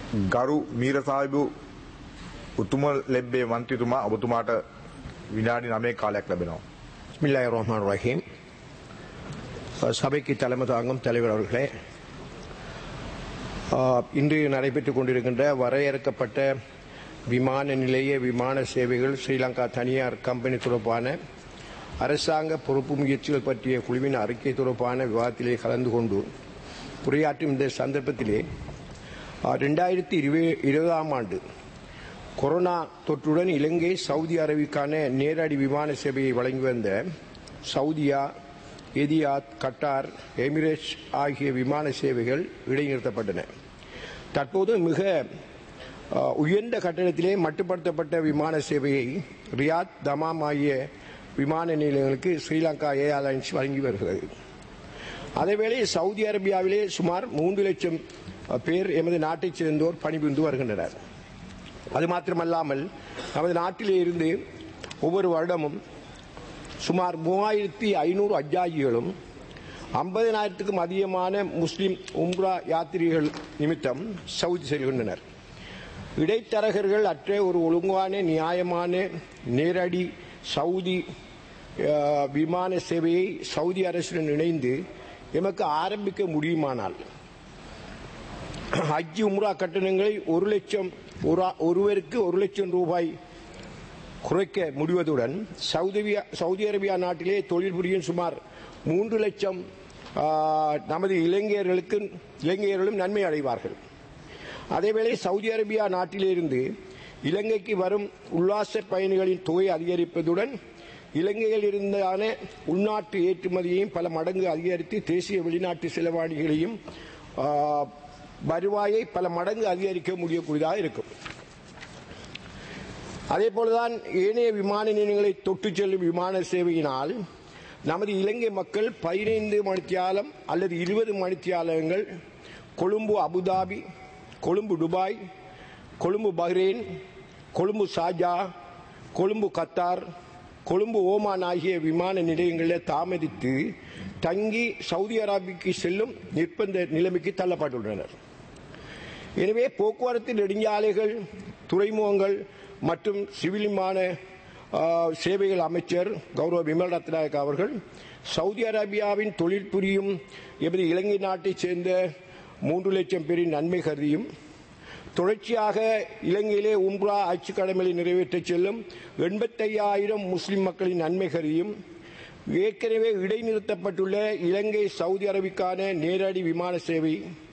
ගරු මීරසාහිබු උතුම ලැබ්බේ මන්ත්‍රීතුමා ඔබතුමාට විනාඩි නමේ කාලයක් ලැබෙනවා. பிஸ்மில்லாஹிர் ரஹ்மான் ரஹீம் சபைக்கு தலைமை தாங்கும் தலைவர் அவர்களே ஆஹ், இன்று நடைபெற்றுக் கொண்டிருக்கின்ற வரையறுக்கப்பட்ட விமான நிலைய விமான சேவைகள் ஸ்ரீலங்கா தனியார் கம்பெனி தொடர்பான அரசாங்க பொறுப்பு முயற்சிகள் பற்றிய குழுவின் அறிக்கை தொடர்பான விவாதத்திலே கலந்து கொண்டு உரையாற்றும் இந்த சந்தர்ப்பத்திலே ரெண்டாயிரத்தி இருபதாம் ஆண்டு கொரோனா தொற்றுடன் இலங்கை சவுதி அரேபியாவுக்கான நேரடி விமான சேவையை வழங்கி வந்த சவுதியா எதியாத் கட்டார் எமிரேட்ஸ் ஆகிய விமான சேவைகள் இடைநிறுத்தப்பட்டன தற்போது மிக அஹ், உயர்ந்த கட்டணத்திலே மட்டுப்படுத்தப்பட்ட விமான சேவையை ரியாத் தமாம் ஆகிய விமான நிலையங்களுக்கு ஸ்ரீலங்கா ஏர்லைன்ஸ் வழங்கி வருகிறது அதேவேளை சவுதி அரேபியாவிலே சுமார் மூன்று லட்சம் அஹ், பேர் எமது நாட்டைச் சேர்ந்தோர் பணிபுரிந்து வருகின்றனர் அது மாத்திரமல்லாமல் நமது நாட்டிலே இருந்து ஒவ்வொரு வருடமும் சுமார் மூவாயிரத்தி ஐநூறு அஜாஜிகளும் ஐம்பதனாயிரத்துக்கும் அதிகமான முஸ்லிம் உம்ரா யாத்திரிகள் நிமித்தம் சவுதி செல்கின்றனர் இடைத்தரகர்கள் அற்ற ஒரு ஒழுங்கான நியாயமான நேரடி சவுதி அஹ், விமான சேவையை சவுதி அரசுடன் இணைந்து எமக்கு ஆரம்பிக்க முடியுமானால் ஹஜ் உம்ரா கட்டணங்களை ஒரு லட்சம் ஒரு- ஒருவருக்கு ஒரு லட்சம் ரூபாய் குறைக்க முடிவதுடன் சவுதி சவுதி அரேபியா நாட்டிலே தொழில் புரியும் சுமார் மூன்று லட்சம் ஆ, நமது இளைஞர்களுக்கு இளைஞர்களும் நன்மை அடைவார்கள் அதேவேளை சவுதி அரேபியா நாட்டிலிருந்து இலங்கைக்கு வரும் உல்லாச பயணிகளின் தொகை அதிகரிப்பதுடன் இலங்கையில் இருந்தான உள்நாட்டு ஏற்றுமதியையும் பல மடங்கு அதிகரித்து தேசிய வெளிநாட்டு செலவாணிகளையும் ஆ, வருவாயை பல மடங்கு அதிகரிக்க முடியக்கூடியதாக இருக்கும் அதே போலதான் ஏனைய விமான நிலையங்களை தொட்டு செல்லும் விமான சேவையினால் நமது இலங்கை மக்கள் பதினைந்து மணித்தியாலம் அல்லது இருபது மணித்தியாலங்கள் Colombo Abu Dhabi Colombo Dubai Colombo Bahrain Colombo ஷாஜா கொழும்பு கத்தார் கொழும்பு ஓமான் ஆகிய விமான நிலையங்களில் தாமதித்து தங்கி சவுதி அரேபியாவுக்கு செல்லும் நிர்பந்த நிலைமைக்கு தள்ளப்பட்டுள்ளனர் எனவே போக்குவரத்து நெடுஞ்சாலைகள் துறைமுகங்கள் மற்றும் சிவில் விமான ஆ, சேவைகள் அமைச்சர் கௌரவ விமல் ரத்நாயக் அவர்கள் சவுதி அரேபியாவின் தொழில் புரியும் எமது இலங்கை நாட்டைச் சேர்ந்த மூன்று லட்சம் பேரின் நன்மை கருதியும் தொடர்ச்சியாக இலங்கையிலே உம்ரா ஆட்சி கடமையை நிறைவேற்றச் செல்லும் எண்பத்தையாயிரம் முஸ்லிம் மக்களின் நன்மை கருதியும் ஏற்கனவே இடைநிறுத்தப்பட்டுள்ள இலங்கை சவுதி அரேபிக்கான நேரடி விமான சேவை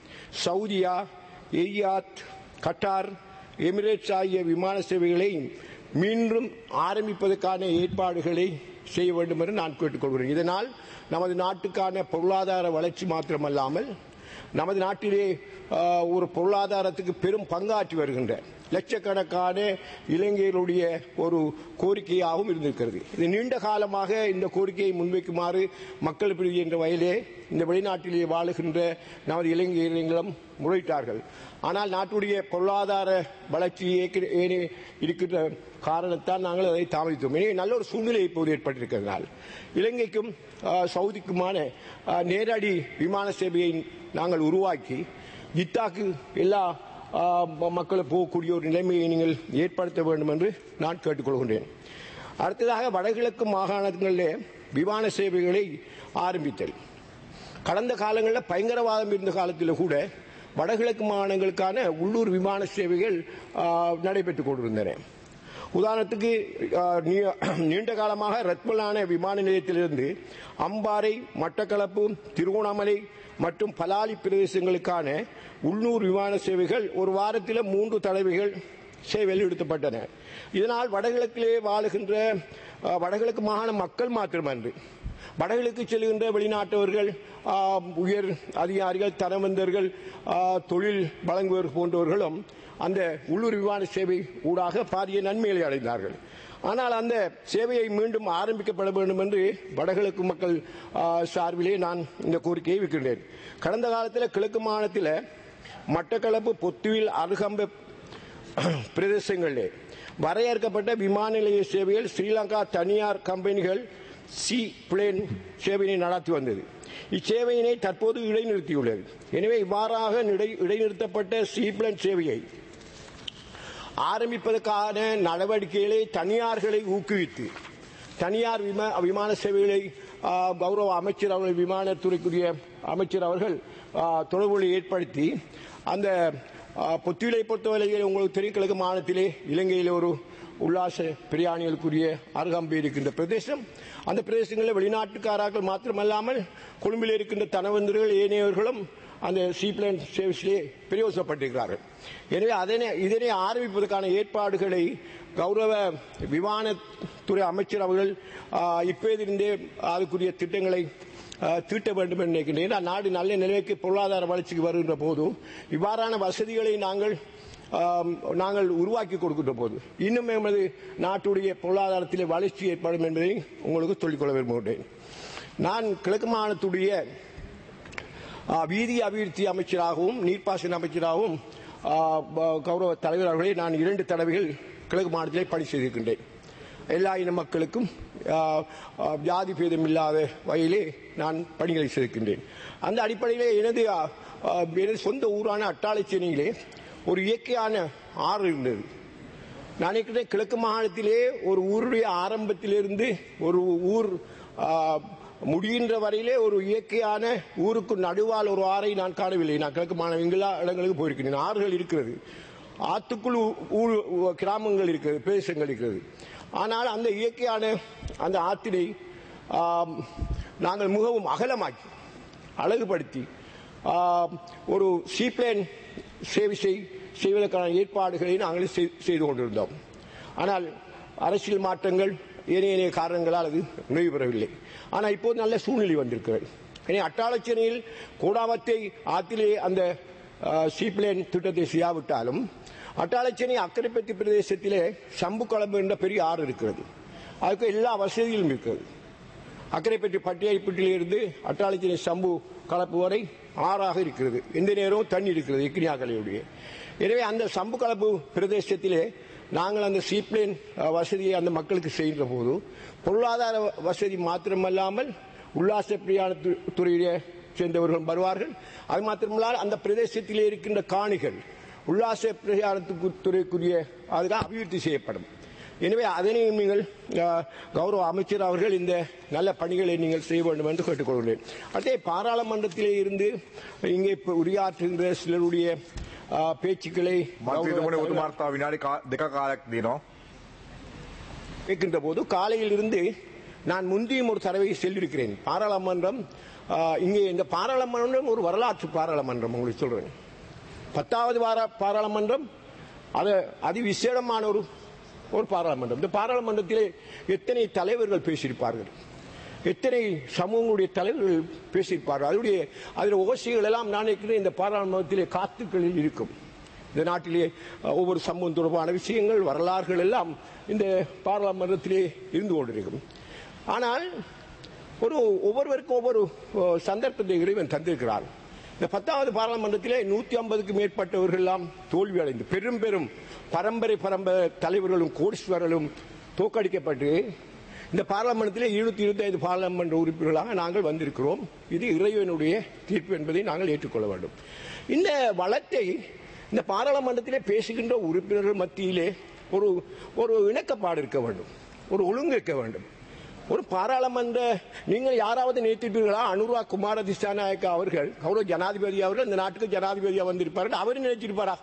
சவுதியா எய்யாத் கட்டார் எமிரேட்ஸ் ஆகிய விமான சேவைகளை மீண்டும் ஆரம்பிப்பதற்கான ஏற்பாடுகளை செய்ய வேண்டும் என்று நான் கேட்டுக்கொள்கிறேன் இதனால் நமது நாட்டுக்கான பொருளாதார வளர்ச்சி மாத்திரமல்லாமல் நமது நாட்டிலே ஆஹ், ஒரு பொருளாதாரத்துக்கு பெரும் பங்காற்றி வருகின்ற லட்சக்கணக்கான இளைஞர்களுடைய ஒரு கோரிக்கையாகவும் இருந்திருக்கிறது இது நீண்ட காலமாக இந்த கோரிக்கையை முன்வைக்குமாறு மக்கள் பிரிவு என்ற வயலே இந்த வெளிநாட்டிலே வாழுகின்ற நமது இளைஞர்களும் முறையிட்டார்கள் ஆனால் நாட்டுடைய பொருளாதார வளர்ச்சி ஏற்க- ஏனே- இருக்கின்ற காரணத்தால் நாங்கள் அதை தாமதித்தோம் எனவே நல்ல ஒரு சூழ்நிலை இப்போது ஏற்பட்டிருக்கிறதுனால் இலங்கைக்கும் ஆஹ், சவுதிக்குமான ஆஹ், நேரடி விமான சேவையை நாங்கள் உருவாக்கி ஜித்தாக்கு எல்லா ஆஹ், ம- மக்களும் போகக்கூடிய ஒரு நிலைமையை நீங்கள் ஏற்படுத்த வேண்டும் என்று நான் கேட்டுக்கொள்கின்றேன் அடுத்ததாக வடகிழக்கு மாகாணங்களிலே விமான சேவைகளை ஆரம்பித்தல் கடந்த காலங்களில் பயங்கரவாதம் இருந்த காலத்தில் கூட வடகிழக்கு மாகாணங்களுக்கான உள்ளூர் விமான சேவைகள் ஆஹ், நடைபெற்றுக் கொண்டிருந்தன உதாரணத்துக்கு ஆஹ், நீ- நீண்ட காலமாக ரத்மலான விமான நிலையத்திலிருந்து அம்பாறை மட்டக்களப்பு திருவண்ணாமலை மற்றும் பலாலி பிரதேசங்களுக்கான உள்ளூர் விமான சேவைகள் ஒரு வாரத்தில் மூன்று தடவைகள் சேவையில் ஈடுபட்டன இதனால் வடகிழக்கிலே வாழுகின்ற ஆஹ், வடகிழக்கு மாகாண மக்கள் மாத்திரமன்று வடகிழக்கு செல்கின்ற வெளிநாட்டவர்கள் ஆஹ், உயர் அதிகாரிகள் தரவந்தர்கள் ஆஹ், தொழில் வழங்குவோர் போன்றவர்களும் அந்த உள்ளூர் விமான சேவை ஊடாக பாரிய நன்மைகளை அடைந்தார்கள் ஆனால் அந்த சேவையை மீண்டும் ஆரம்பிக்கப்பட வேண்டும் என்று வடகிழக்கு மக்கள் ஆஹ், சார்பிலே நான் இந்த கோரிக்கையை வைக்கின்றேன் கடந்த காலத்தில் கிழக்கு மாநிலத்தில் மட்டக்களப்பு பொத்துவில் அருகம்ப பிரதேசங்களிலே வரையறுக்கப்பட்ட விமான நிலைய சேவைகள் ஸ்ரீலங்கா தனியார் கம்பெனிகள் சி பிளேன் சேவையை நடத்தி வந்தது இச்சேவையினை தற்போது இடைநிறுத்தியுள்ளது எனவே இவ்வாறாக இடை- இடைநிறுத்தப்பட்ட சீப்ளன் சேவையை ஆரம்பிப்பதற்கான நடவடிக்கைகளை தனியார்களை ஊக்குவித்து தனியார் விமா விமான சேவைகளை ஆ, கௌரவ அமைச்சர் அவர்கள் விமானத்துறைக்குரிய அமைச்சர் அவர்கள் ஆ, தொடர்புகளை ஏற்படுத்தி அந்த ஆ, பொத்துவிலை பொறுத்தவரையில் உங்களுக்கு தெரியும் கிழக்கு மாநிலத்திலே இலங்கையில் ஒரு உல்லாச பிரயாணிகளுக்குரிய அருகாம்பு இருக்கின்ற பிரதேசம் அந்த பிரதேசங்களில் வெளிநாட்டுக்காரர்கள் மாத்திரமல்லாமல் கொழும்பில் இருக்கின்ற தனவந்தர்கள் ஏனையவர்களும் அந்த சீப்ளைன் சர்வீஸிலே பிரயோசனப்பட்டிருக்கிறார்கள் எனவே அதனை இதனை ஆரம்பிப்பதற்கான ஏற்பாடுகளை கௌரவ விமானத்துறை அமைச்சர் அவர்கள் ஆ, இப்போதிருந்தே அதுக்குரிய திட்டங்களை ஆ, தீட்ட வேண்டும் என்று நினைக்கின்றேன் ஏன்னா நாடு நல்ல நிலைக்கு பொருளாதார வளர்ச்சிக்கு வருகின்ற போதும் இவ்வாறான வசதிகளை நாங்கள் ஆம், நாங்கள் உருவாக்கி கொடுக்கின்ற போது இன்னும் எமது நாட்டுடைய பொருளாதாரத்திலே வளர்ச்சி ஏற்படும் என்பதை உங்களுக்கு சொல்லிக்கொள்ள விரும்புகிறேன் நான் கிழக்கு மாநிலத்துடைய ஆ, வீதி அபிவிருத்தி அமைச்சராகவும் நீர்ப்பாசன அமைச்சராகவும் ஆ, ப- கௌரவ தலைவர் அவர்களை நான் இரண்டு தடவைகள் கிழக்கு மாநிலத்திலே பணி செய்திருக்கின்றேன் எல்லா இன மக்களுக்கும் ஆ, ஆ, ஜாதி பேதம் இல்லாத வகையிலே நான் பணிகளை செய்திருக்கின்றேன் அந்த அடிப்படையிலே எனது ஆ, ஆ, எனது சொந்த ஊரான அட்டாளைச்சேனியிலே ஒரு இயற்கையான ஆறு இருந்தது நான் நினைக்கிறேன் கிழக்கு மாகாணத்திலே ஒரு ஊருடைய ஆரம்பத்திலிருந்து ஒரு ஊர் ஆ, முடிகின்ற வரையிலே ஒரு இயற்கையான ஊருக்கு நடுவால் ஒரு ஆறை நான் காணவில்லை நான் கிழக்கு மாநில எல்லா இடங்களுக்கு போயிருக்கிறேன் ஆறுகள் இருக்கிறது ஆத்துக்குள் ஊ- ஊர் கிராமங்கள் இருக்கிறது பிரதேசங்கள் இருக்கிறது ஆனால் அந்த இயற்கையான அந்த ஆத்தினை ஆம், நாங்கள் மிகவும் அகலமாக்கி அழகுபடுத்தி ஆம், ஒரு சீப்ளேன் சேவிசை செய்வதற்கான ஏற்பாடுகளை நாங்கள் செய்- செய்து கொண்டிருந்தோம் ஆனால் அரசியல் மாற்றங்கள் ஏனைய ஏனைய காரணங்களால் அது நிறைவு பெறவில்லை ஆனால் இப்போது நல்ல சூழ்நிலை வந்திருக்கிறது எனவே அட்டாளச்சேனையில் கூடாவத்தை ஆற்றிலே அந்த சீப்ளேன் திட்டத்தை செய்யாவிட்டாலும் அட்டாளச்சேனை அக்கரைப்பத்தி பிரதேசத்திலே சம்பு குழம்பு என்ற பெரிய ஆறு இருக்கிறது அதுக்கு எல்லா வசதிகளும் இருக்கிறது அக்கரைப்பட்டி பட்டியாய்ப்பட்டியிலிருந்து அட்டாளச்சினை சம்பு கலப்பு வரை ஆறாக இருக்கிறது எந்த நேரமும் தண்ணி இருக்கிறது இக்னியாக்கலையுடைய எனவே அந்த சம்பு கலப்பு பிரதேசத்திலே நாங்கள் அந்த சீப்ளேன் அஹ், வசதியை அந்த மக்களுக்கு செய்கின்ற போது பொருளாதார வசதி மாத்திரமல்லாமல் உல்லாச பிரயாண து- துறையிலே சேர்ந்தவர்கள் வருவார்கள் அது மாத்திரமல்லால் அந்த பிரதேசத்திலே இருக்கின்ற காணிகள் உல்லாச பிரயாணத்துக்கு துறைக்குரிய அதுதான் அபிவிருத்தி செய்யப்படும் எனவே அதனை நீங்கள் அஹ், கௌரவ அமைச்சர் அவர்கள் இந்த நல்ல பணிகளை நீங்கள் செய்ய வேண்டும் என்று கேட்டுக்கொள்கிறேன் அதே பாராளுமன்றத்திலே இருந்து இங்கே இப்ப உரையாற்றுகின்ற சிலருடைய அஹ், பேச்சுக்களை මන්ත්‍රීතුමනි ඔබතුමාට තව විනාඩි කා- දෙක කාලයක් දෙනවා. கேட்கின்ற போது காலையில் இருந்து நான் முந்தியும் ஒரு தடவை செல்லிருக்கிறேன் பாராளுமன்றம் அஹ், இங்கே இந்த பாராளுமன்றம் ஒரு வரலாற்று பாராளுமன்றம் உங்களுக்கு சொல்றேன் பத்தாவது வார பாராளுமன்றம் அது அதி விசேடமான ஒரு ஒரு பாராளுமன்றம் இந்த பாராளுமன்றத்திலே எத்தனை தலைவர்கள் பேசியிருப்பார்கள் எத்தனை சமூகங்களுடைய தலைவர்கள் பேசியிருப்பார்கள் அதனுடைய அதில் ஓசைகள் எல்லாம் நான் நினைக்கிறேன் இந்த பாராளுமன்றத்திலே காத்துக்களில் இருக்கும் இந்த நாட்டிலே அஹ், ஒவ்வொரு சமூகம் தொடர்பான விஷயங்கள் வரலாறுகள் எல்லாம் இந்த பாராளுமன்றத்திலே இருந்து கொண்டிருக்கும் ஆனால் ஒரு ஒவ்வொருவருக்கும் ஒவ்வொரு அஹ், சந்தர்ப்பத்தை இறைவன் தந்திருக்கிறார் இந்த பத்தாவது பாராளுமன்றத்திலே நூத்தி ஐம்பதுக்கு மேற்பட்டவர்கள் எல்லாம் தோல்வி அடைந்து பெரும் பெரும் பரம்பரை பரம்பரை தலைவர்களும் கோடீஸ்வரர்களும் தோற்கடிக்கப்பட்டு இந்த பாராளுமன்றத்திலே இருநூத்தி இருபத்தி ஐந்து பாராளுமன்ற உறுப்பினர்களாக நாங்கள் வந்திருக்கிறோம் இது இறைவனுடைய தீர்ப்பு என்பதை நாங்கள் ஏற்றுக்கொள்ள வேண்டும் இந்த வளத்தை இந்த பாராளுமன்றத்திலே பேசுகின்ற உறுப்பினர்கள் மத்தியிலே ஒரு ஒரு இணக்கப்பாடு இருக்க வேண்டும் ஒரு ஒழுங்கு இருக்க வேண்டும் ஒரு பாராளுமன்ற நீங்கள் யாராவது நினைத்திருப்பீர்களா அனுரா குமார திசாநாயக்கா அவர்கள் கௌரவ ஜனாதிபதி அவர்கள் இந்த நாட்டுக்கு ஜனாதிபதியா வந்திருப்பார்கள் அவர் நினைச்சிருப்பாரா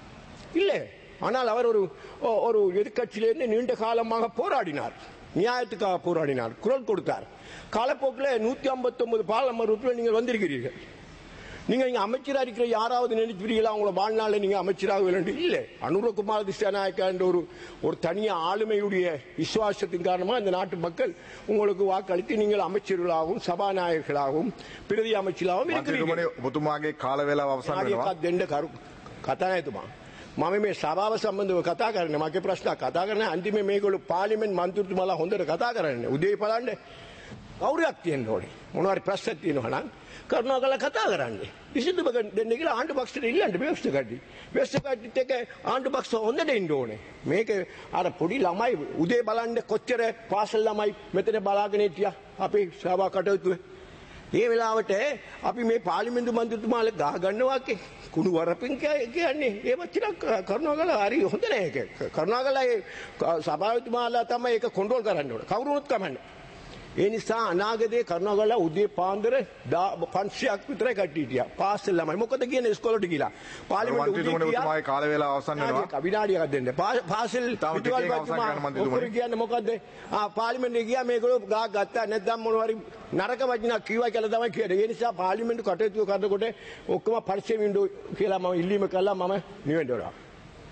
இல்லை ஆனால் அவர் ஒரு ஒ- ஒரு எதிர்க்கட்சியிலிருந்து நீண்ட காலமாக போராடினார் நியாயத்துக்காக போராடினார் குரல் கொடுத்தார் காலப்போக்கில் நூத்தி ஐம்பத்தி ஒன்பது பாராளுமன்ற உறுப்பினர் நீங்கள் வந்திருக்கிறீர்கள் நீங்க இங்க அமைச்சரா இருக்கிற யாராவது நினைச்சிருக்கீங்களா உங்களை வாழ்நாளில் நீங்க அமைச்சராக வேண்டும் இல்லை அனுரகுமார திசாநாயக்கா என்ற ஒரு ஒரு தனிய ஆளுமையுடைய விசுவாசத்தின் காரணமா இந்த நாட்டு மக்கள் உங்களுக்கு வாக்களித்து நீங்கள் அமைச்சர்களாகவும் சபாநாயகர்களாகவும் பிரதி அமைச்சராகவும் இருக்கிறீர்கள் මන්ත්‍රීතුමනි ඔබතුමාගේ කාල වේලාව අවසන් වෙනවා. ආරියකත් දෙන්න කරු කතා නැතුමා. මම මේ සභාව සම්බන්ධව කතා කරන්න මගේ ප්‍රශ්න කතා කරන අන්තිම මේගොල්ලෝ පාර්ලිමේන්තු මන්ත්‍රීතුමාලා හොඳට කතා කරන්න. උදේ බලන්න කවුරක් තියෙන්න ඕනේ. මොනවාරි ප්‍රශ්නක් තියෙනවා නම් කරුණාකරලා කතා කරන්න. විසඳුම දෙන්න කියලා ආණ්ඩු පක්ෂයට ඉල්ලන්න බේස්ත කට්ටි. බේස්ත කට්ටිත් එක්ක ආණ්ඩු පක්ෂ හොඳට ඉන්න ඕනේ. මේක අර පොඩි ළමයි උදේ බලන්න කොච්චර පාසල් ළමයි මෙතන බලාගෙන හිටියා අපේ සභා කටයුතු ඒ වෙලාවට අපි මේ පාර්ලිමේන්තු මන්ත්‍රීතුමාල ගහ ගන්නවා කේ කුණු වරපින් කිය- කියන්නේ ඒ වචනක් කරුණාකරලා හරි හොඳ නෑ ඒක කරුණාකරලා ඒ සභාපතිතුමාලා තමයි ඒක කොන්ට්‍රෝල් කරන්න ඕන කවුරුත් කමන්නේ ඒ නිසා අනාගතයේ කරුණාකරලා උදේ පාන්දර 500ක් විතරයි කට්ටිය හිටියා පාසල් ළමයි මොකද කියන්නේ ඉස්කෝලේට ගිහලා පාර්ලිමේන්තු මන්ත්‍රීතුමනි ඔබතුමාගේ කාල වේලාව අවසන් වෙනවා. විනාඩියක් දෙන්න පා- පාසල් තාම පිටවල් ටිකකින් අවසන් බතුමා කරන්න මන්ත්‍රීතුමනි. ඔක්කොම කියන්නේ මොකද්ද ආ පාර්ලිමේන්තුවේ ගියා මේගොල්ලෝ ගා ගත්තා නැත්නම් මොනවා හරි නරක වචනක් කිව්වා කියලා තමයි කියන්නේ ඒ නිසා පාර්ලිමේන්තු කටයුතු කරනකොට ඔක්කොම පරිස්සමින් ඉන්න කියලා මම ඉල්ලීම කළා මම නිවෙන්න ඕන